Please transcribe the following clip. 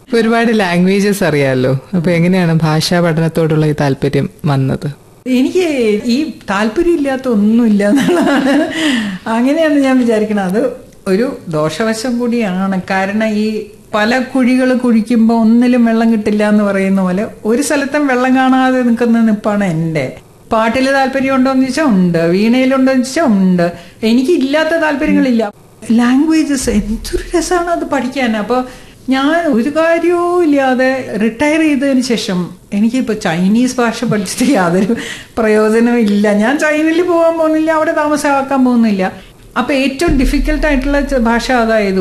ഇപ്പൊ ഒരുപാട് ലാംഗ്വേജസ് അറിയാമല്ലോ അപ്പൊ എങ്ങനെയാണ് ഭാഷാ പഠനത്തോടുള്ള ഈ താല്പര്യം വന്നത് എനിക്ക് ഈ താല്പര്യമില്ലാത്ത ഒന്നുമില്ല എന്നുള്ളതാണ് അങ്ങനെയാണ് ഞാൻ വിചാരിക്കുന്നത് അത് ഒരു ദോഷവശം കൂടിയാണ് കാരണം ഈ പല കുഴികൾ കുഴിക്കുമ്പോൾ ഒന്നിലും വെള്ളം കിട്ടില്ല എന്ന് പറയുന്ന പോലെ ഒരു സ്ഥലത്തും വെള്ളം കാണാതെ നിൽക്കുന്ന നിപ്പാണ് എൻ്റെ പാട്ടിൽ താല്പര്യം ഉണ്ടോ എന്ന് ചോദിച്ചാൽ ഉണ്ട് വീണയിലുണ്ടോ എന്ന് ചോദിച്ചാൽ ഉണ്ട് എനിക്ക് ഇല്ലാത്ത താല്പര്യങ്ങളില്ല ലാംഗ്വേജസ് എന്തൊരു രസമാണ് അത് പഠിക്കാൻ അപ്പോൾ ഞാൻ ഒരു കാര്യവും ഇല്ലാതെ റിട്ടയർ ചെയ്തതിന് ശേഷം എനിക്കിപ്പോൾ ചൈനീസ് ഭാഷ പഠിച്ചിട്ട് യാതൊരു പ്രയോജനവും ഇല്ല ഞാൻ ചൈനയിൽ പോകാൻ പോകുന്നില്ല അവിടെ താമസമാക്കാൻ പോകുന്നില്ല അപ്പോൾ ഏറ്റവും ഡിഫിക്കൽട്ടായിട്ടുള്ള ഭാഷ അതായത്